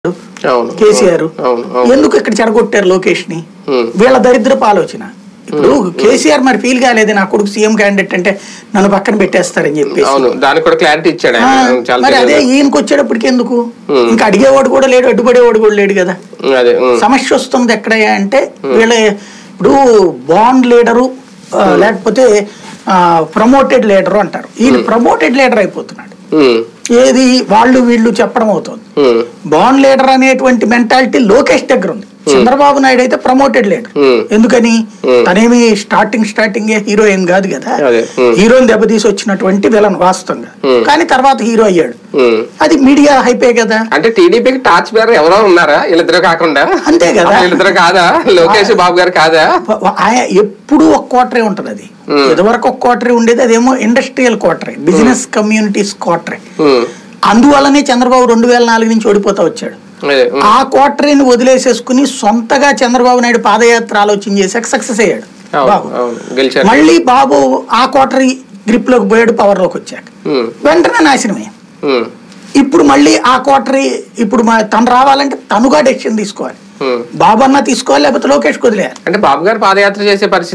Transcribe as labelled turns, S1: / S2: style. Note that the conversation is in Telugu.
S1: అవును
S2: కేసీఆర్
S1: అవును అవును
S2: ఎందుకు ఇక్కడ చెడగొట్టారు లోకేష్ ని
S1: Hmm.
S2: వీళ్ళ దరిద్రపు ఆలోచన ఇప్పుడు కేసీఆర్ మరి ఫీల్ కాలేదు నా కొడుకు సీఎం క్యాండిడేట్ అంటే నన్ను పక్కన పెట్టేస్తారని చెప్పేసి
S1: అవును దానికి కూడా క్లారిటీ ఇచ్చాడు
S2: ఆ,
S1: ఆయన చాలా
S2: మరి అదే
S1: తెలియదు.
S2: ఈయనకి వచ్చేటప్పటికి ఎందుకు
S1: Hmm.
S2: ఇంకా అడిగేవాడు కూడా లేడు అడ్డుపడేవాడు కూడా లేడు కదా
S1: అదే ఉమ్,
S2: సమస్య వస్తుంది ఎక్కడయ్యా అంటే వీళ్ళ ఇప్పుడు బాండ్ లీడరు ఆ, లేకపోతే ప్రమోటెడ్ లీడరు అంటారు ఈయన ప్రమోటెడ్ లీడర్ అయిపోతున్నాడు
S1: ఉమ్,
S2: ఏది వాళ్ళు వీళ్ళు చెప్పడం అవుతుంది
S1: ఉమ్,
S2: బాండ్ లీడర్ అనేటువంటి మెంటాలిటీ లోకేష్ దగ్గర ఉంది చంద్రబాబు నాయుడు అయితే ప్రమోటెడ్ లీడర్
S1: Hmm.
S2: ఎందుకని
S1: Hmm.
S2: తనేమి స్టార్టింగ్ స్టార్టింగ్ హీరో ఏం కాదు కదా
S1: అదే, hmm.
S2: హీరోని దెబ్బతీసి వచ్చినటువంటి విలన్ వాస్తవంగా
S1: Hmm.
S2: కానీ తర్వాత హీరో అయ్యాడు
S1: ఉమ్.
S2: అది మీడియా హైపే కదా
S1: అంటే టీడీపీకి టార్చ్ బేర్ ఎవరో ఉన్నారా వీళ్ళిద్దరు కాకుండా
S2: అంతే కదా.
S1: అసలు వీళ్ళిద్దరు కాదా లోకేష్ బాబు గారు కాదా
S2: ఆయన ఎప్పుడు ఒక క్వార్టరే ఉంటది అది
S1: Hmm.
S2: ఇదివరకు ఒక క్వార్టరే ఉండేది అదేమో ఇండస్ట్రియల్ క్వార్టరే బిజినెస్ కమ్యూనిటీస్ క్వార్టరే
S1: ఉమ్,
S2: అందువల్లనే చంద్రబాబు రెండు వేల నాలుగు నుంచి ఓడిపోతా వచ్చాడు
S1: అదే ఉమ్,
S2: ఆ క్వార్టరీని వదిలేసేసుకుని సొంతగా చంద్రబాబు నాయుడు పాదయాత్ర ఆలోచన చేశాక సక్సెస్ అయ్యాడు
S1: అవును
S2: బాబు
S1: అవును గెలిచారు
S2: మళ్ళీ బాబు ఆ క్వార్టరీ గ్రిప్ లోకి పోయాడు పవర్ లోకి వచ్చాక
S1: ఉమ్,
S2: వెంటనే నాశనమే
S1: ఉమ్,
S2: ఇప్పుడు మళ్ళీ ఆ క్వార్టరీ ఇప్పుడు మా- తను రావాలంటే తనుగా డెసిషన్ తీసుకోవాలి
S1: ఉమ్.
S2: బాబు అన్న తీసుకోవాలి లేకపోతే లోకేష్ వదిలేయాలి
S1: అంటే బాబు గారు పాదయాత్ర చేసే పరిస్థితి